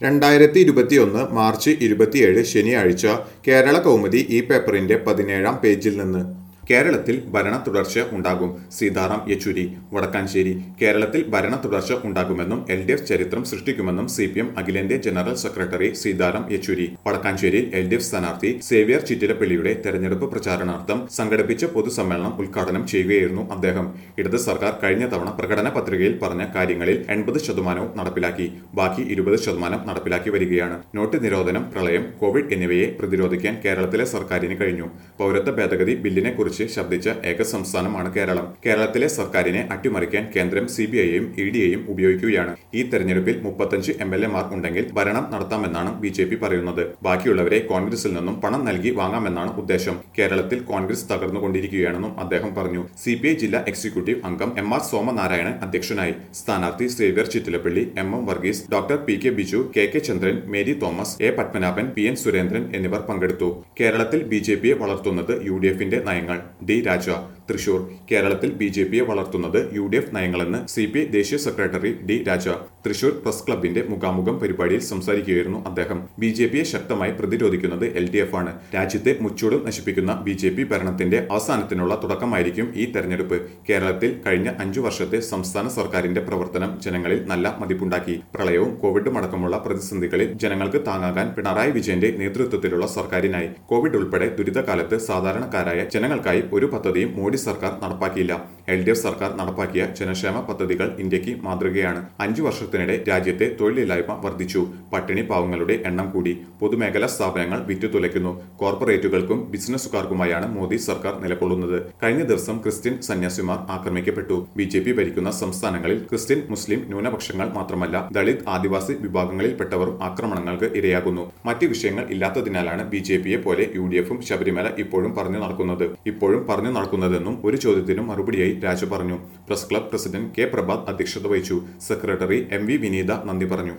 രണ്ടായിരത്തി ഇരുപത്തിയൊന്ന് മാർച്ച് ഇരുപത്തിയേഴ് ശനിയാഴ്ച കേരള കൗമുദി ഈ പേപ്പറിന്റെ പതിനേഴാം പേജിൽ നിന്ന് കേരളത്തിൽ ഭരണ തുടർച്ച ഉണ്ടാകും സീതാറാം യെച്ചൂരി വടക്കാഞ്ചേരി കേരളത്തിൽ ഭരണ തുടർച്ച ഉണ്ടാകുമെന്നും എൽ ഡി എഫ് ചരിത്രം സൃഷ്ടിക്കുമെന്നും സി പി എം അഖിലേന്ത്യാ ജനറൽ സെക്രട്ടറി സീതാറാം യെച്ചൂരി വടക്കാഞ്ചേരിയിൽ എൽ ഡി എഫ് സ്ഥാനാർത്ഥി സേവ്യർ ചിറ്റിലപ്പള്ളിയുടെ തെരഞ്ഞെടുപ്പ് പ്രചാരണാർത്ഥം സംഘടിപ്പിച്ച പൊതുസമ്മേളനം ഉദ്ഘാടനം ചെയ്യുകയായിരുന്നു അദ്ദേഹം ഇടത് സർക്കാർ കഴിഞ്ഞ തവണ പ്രകടന പത്രികയിൽ പറഞ്ഞ കാര്യങ്ങളിൽ എൺപത് ശതമാനവും നടപ്പിലാക്കി ബാക്കി ഇരുപത് ശതമാനം നടപ്പിലാക്കി വരികയാണ് നോട്ട് നിരോധനം പ്രളയം കോവിഡ് എന്നിവയെ പ്രതിരോധിക്കാൻ കേരളത്തിലെ സർക്കാരിന് കഴിഞ്ഞു പൗരത്വ ഭേദഗതി ബില്ലിനെ കുറിച്ച് ശബ്ദിച്ച ഏക സംസ്ഥാനമാണ് കേരളം കേരളത്തിലെ സർക്കാരിനെ അട്ടിമറിക്കാൻ കേന്ദ്രം സി ബി ഐയെയും ഇ ഡിയെയും ഉപയോഗിക്കുകയാണ് ഈ തെരഞ്ഞെടുപ്പിൽ മുപ്പത്തഞ്ച് എം എൽ എമാർ ഉണ്ടെങ്കിൽ ഭരണം നടത്താമെന്നാണ് ബി ജെ പി പറയുന്നത് ബാക്കിയുള്ളവരെ കോൺഗ്രസിൽ നിന്നും പണം നൽകി വാങ്ങാമെന്നാണ് ഉദ്ദേശം കേരളത്തിൽ കോൺഗ്രസ് തകർന്നുകൊണ്ടിരിക്കുകയാണെന്നും അദ്ദേഹം പറഞ്ഞു സി പി ഐ ജില്ലാ എക്സിക്യൂട്ടീവ് അംഗം എം ആർ സോമനാരായണൻ അധ്യക്ഷനായി സ്ഥാനാർത്ഥി Xavier Chittilappally M M Varghese doctor P K Biju K K Chandran Mary Thomas A Padmanabhan P N Surendran എന്നിവർ പങ്കെടുത്തു കേരളത്തിൽ ബി ജെ പിയെ വളർത്തുന്നത് യു ഡി എഫിന്റെ നയങ്ങൾ ഡി രാജ തൃശൂർ കേരളത്തിൽ ബി ജെ പിയെ വളർത്തുന്നത് യു ഡി എഫ് നയങ്ങളെന്ന് സി പി ഐ ദേശീയ secretary D Raja Thrissur press ക്ലബിന്റെ മുഖാമുഖം പരിപാടിയിൽ സംസാരിക്കുകയായിരുന്നു അദ്ദേഹം ബി ജെ പിയെ ശക്തമായി പ്രതിരോധിക്കുന്നത് എൽ ഡി എഫ് ആണ് രാജ്യത്തെ മുച്ചൂടും നശിപ്പിക്കുന്ന ബി ജെ പി ഭരണത്തിന്റെ അവസാനത്തിനുള്ള തുടക്കമായിരിക്കും ഈ തെരഞ്ഞെടുപ്പ് കേരളത്തിൽ കഴിഞ്ഞ അഞ്ചു വർഷത്തെ സംസ്ഥാന സർക്കാരിന്റെ പ്രവർത്തനം ജനങ്ങളിൽ നല്ല മതിപ്പുണ്ടാക്കി പ്രളയവും കോവിഡും അടക്കമുള്ള പ്രതിസന്ധികളിൽ ജനങ്ങൾക്ക് താങ്ങാകാൻ പിണറായി വിജയന്റെ നേതൃത്വത്തിലുള്ള സർക്കാരിനായി കോവിഡ് ഉൾപ്പെടെ ദുരിതകാലത്ത് സാധാരണക്കാരായ ജനങ്ങൾക്കായി ഒരു പദ്ധതിയും മോഡി സർക്കാർ നടപ്പാക്കിയില്ല എൽ ഡി എഫ് സർക്കാർ നടപ്പാക്കിയ ജനക്ഷേമ പദ്ധതികൾ ഇന്ത്യക്ക് മാതൃകയാണ് അഞ്ചു വർഷത്തിനിടെ രാജ്യത്തെ തൊഴിലില്ലായ്മ വർദ്ധിച്ചു പട്ടിണി പാവങ്ങളുടെ എണ്ണം കൂടി പൊതുമേഖലാ സ്ഥാപനങ്ങൾ വിറ്റുതുലയ്ക്കുന്നു കോർപ്പറേറ്റുകൾക്കും ബിസിനസ്സുകാർക്കുമായാണ് മോദി സർക്കാർ നിലകൊള്ളുന്നത് കഴിഞ്ഞ ദിവസം ക്രിസ്ത്യൻ സന്യാസിമാർ ആക്രമിക്കപ്പെട്ടു ബി ജെ പി ഭരിക്കുന്ന സംസ്ഥാനങ്ങളിൽ ക്രിസ്ത്യൻ മുസ്ലിം ന്യൂനപക്ഷങ്ങൾ മാത്രമല്ല ദളിത് ആദിവാസി വിഭാഗങ്ങളിൽപ്പെട്ടവരും ആക്രമണങ്ങൾക്ക് ഇരയാകുന്നു മറ്റ് വിഷയങ്ങൾ ഇല്ലാത്തതിനാലാണ് ബി ജെ പിയെ പോലെ യു ഡി എഫും ശബരിമല ഇപ്പോഴും പറഞ്ഞു നടക്കുന്നത് ഇപ്പോഴും പറഞ്ഞു നടക്കുന്നതെന്നും ഒരു ചോദ്യത്തിനും മറുപടിയായി രാജു പറഞ്ഞു press club president K Prabhath അധ്യക്ഷത വഹിച്ചു സെക്രട്ടറി എം വി വിനീത നന്ദി പറഞ്ഞു